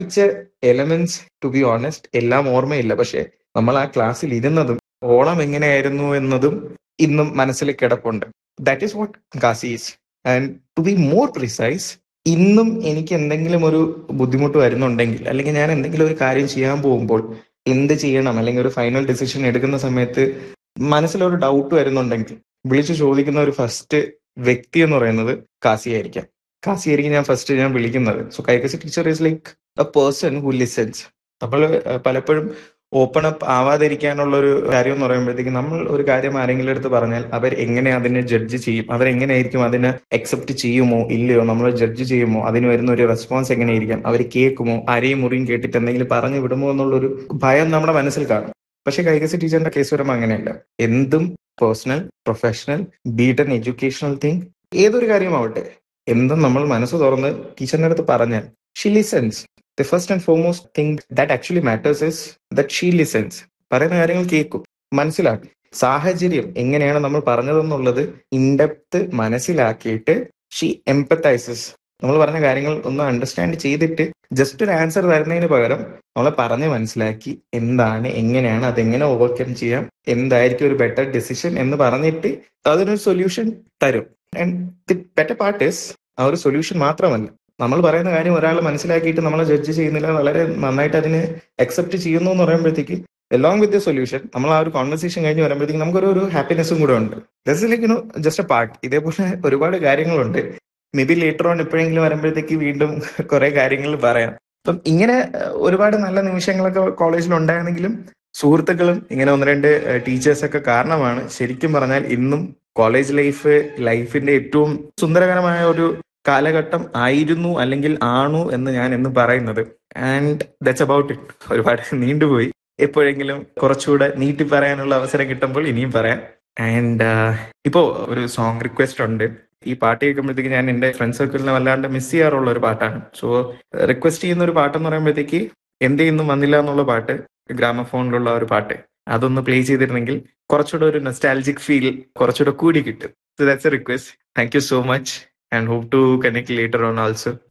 പഠിച്ച elements to be honest എല്ലാം ഓർമ്മയില്ല പക്ഷെ നമ്മൾ ആ ക്ലാസ്സിൽ ഇരുന്നതും ഓണം എങ്ങനെയായിരുന്നു എന്നതും ഇന്നും മനസ്സിൽ കിടപ്പുണ്ട് that is what Kasi is and to be more precise ഇന്നും എനിക്ക് എന്തെങ്കിലും ഒരു ബുദ്ധിമുട്ട് വരുന്നുണ്ടെങ്കിൽ അല്ലെങ്കിൽ ഞാൻ എന്തെങ്കിലും ഒരു കാര്യം ചെയ്യാൻ പോകുമ്പോൾ എന്ത് ചെയ്യണം അല്ലെങ്കിൽ ഒരു ഫൈനൽ ഡിസിഷൻ എടുക്കുന്ന സമയത്ത് മനസ്സിലൊരു ഡൗട്ട് വരുന്നുണ്ടെങ്കിൽ വിളിച്ചു ചോദിക്കുന്ന ഒരു ഫസ്റ്റ് വ്യക്തി എന്ന് പറയുന്നത് കാസിയായിരിക്കാം കാസിയായിരിക്കും ഞാൻ ഫസ്റ്റ് ഞാൻ വിളിക്കുന്നത് so Kaikasi teacher is like a person who listens നമ്മൾ പലപ്പോഴും ഓപ്പൺ അപ്പ് ആവാതിരിക്കാനുള്ള ഒരു കാര്യം എന്ന് പറയുമ്പോഴത്തേക്ക് നമ്മൾ ഒരു കാര്യം ആരെങ്കിലും എടുത്ത് പറഞ്ഞാൽ അവർ എങ്ങനെ അതിനെ ജഡ്ജ് ചെയ്യും അവരെങ്ങനെയായിരിക്കും അതിനെ അക്സെപ്റ്റ് ചെയ്യുമോ ഇല്ലയോ നമ്മൾ ജഡ്ജ് ചെയ്യുമോ അതിന് വരുന്ന ഒരു റെസ്പോൺസ് എങ്ങനെയായിരിക്കാം അവർ കേൾക്കുമോ ആരെയും മുറിയും കേട്ടിട്ട് എന്തെങ്കിലും പറഞ്ഞു വിടുമോ എന്നുള്ളൊരു ഭയം നമ്മുടെ മനസ്സിൽ കാണും പക്ഷെ കൈകസി ടീച്ചറിന്റെ കേസ് വരുമ്പോൾ അങ്ങനെയല്ല എന്തും personal professional be it an educational thing ഏതൊരു കാര്യമാവട്ടെ എന്തും നമ്മൾ മനസ്സ് തുറന്ന് ടീച്ചറിന്റെ അടുത്ത് പറഞ്ഞാൽ she listens the first and foremost thing that actually matters is that she listens പറയുന്ന കാര്യങ്ങൾ കേൾക്കും മനസ്സിലാക്കും സാഹചര്യം എങ്ങനെയാണ് നമ്മൾ പറഞ്ഞതെന്നുള്ളത് ഇൻഡെപ്ത് മനസ്സിലാക്കിയിട്ട് ഷീ എംപത്തൈസസ് നമ്മൾ പറഞ്ഞ കാര്യങ്ങൾ ഒന്ന് അണ്ടർസ്റ്റാൻഡ് ചെയ്തിട്ട് ജസ്റ്റ് ഒരു ആൻസർ തരുന്നതിന് പകരം നമ്മളെ പറഞ്ഞ് മനസ്സിലാക്കി എന്താണ് എങ്ങനെയാണ് അതെങ്ങനെ ഓവർകം ചെയ്യാം എന്തായിരിക്കും ഒരു ബെറ്റർ ഡിസിഷൻ എന്ന് പറഞ്ഞിട്ട് അതിനൊരു സൊല്യൂഷൻ തരും and the better part is ആ ഒരു സൊല്യൂഷൻ മാത്രമല്ല നമ്മൾ പറയുന്ന കാര്യം ഒരാൾ മനസ്സിലാക്കിയിട്ട് നമ്മളെ ജഡ്ജ് ചെയ്യുന്നില്ല വളരെ നന്നായിട്ട് അതിന് അക്സെപ്റ്റ് ചെയ്യുന്നു എന്ന് പറയുമ്പോഴത്തേക്ക് എലോങ് വിത്ത് ദ സൊല്യൂഷൻ നമ്മൾ ആ ഒരു കോൺവെർസേഷൻ കഴിഞ്ഞ് വരുമ്പോഴത്തേക്ക് നമുക്കൊരു ഒരു ഹാപ്പിനെസ്സും കൂടെ ഉണ്ട് thus like you know just a part ഇതേപോലെ ഒരുപാട് കാര്യങ്ങളുണ്ട് മേ ബി ലേറ്റർ ഓൺ എപ്പോഴെങ്കിലും വരുമ്പോഴത്തേക്ക് വീണ്ടും കുറെ കാര്യങ്ങൾ പറയാം അപ്പം ഇങ്ങനെ ഒരുപാട് നല്ല നിമിഷങ്ങളൊക്കെ കോളേജിൽ ഉണ്ടായിരുന്നെങ്കിലും സുഹൃത്തുക്കളും ഇങ്ങനെ ഒന്ന് രണ്ട് ടീച്ചേഴ്സ് ഒക്കെ കാരണമാണ് ശരിക്കും പറഞ്ഞാൽ ഇന്നും കോളേജ് ലൈഫ് ലൈഫിന്റെ ഏറ്റവും സുന്ദരകരമായ ഒരു കാലഘട്ടം ആയിരുന്നു അല്ലെങ്കിൽ ആണു എന്ന് ഞാൻ എന്ന് പറയുന്നത് ആൻഡ് ദറ്റ്സ് അബൌട്ട് ഇറ്റ് ഒരുപാട് നീണ്ടുപോയി എപ്പോഴെങ്കിലും കുറച്ചുകൂടെ നീട്ടി പറയാനുള്ള അവസരം കിട്ടുമ്പോൾ ഇനിയും പറയാം ആൻഡ് ഇപ്പോ ഒരു സോങ് റിക്വസ്റ്റ് ഉണ്ട് ഈ പാട്ട് കേൾക്കുമ്പോഴത്തേക്ക് ഞാൻ എന്റെ ഫ്രണ്ട് സർക്കിളിനെ വല്ലാണ്ട് മിസ് ചെയ്യാറുള്ള ഒരു പാട്ടാണ് സോ റിക്വസ്റ്റ് ചെയ്യുന്ന ഒരു പാട്ടെന്ന് പറയുമ്പോഴത്തേക്ക് എന്റെ ഇന്നും വന്നില്ല എന്നുള്ള പാട്ട് ഗ്രാമഫോണിലുള്ള ഒരു പാട്ട് അതൊന്ന് പ്ലേ ചെയ്തിരുന്നെങ്കിൽ കുറച്ചുകൂടെ ഒരു നെസ്റ്റാലജിക് ഫീൽ കുറച്ചുകൂടെ കൂടി കിട്ടും so that's a request thank you so much and hope to connect later on also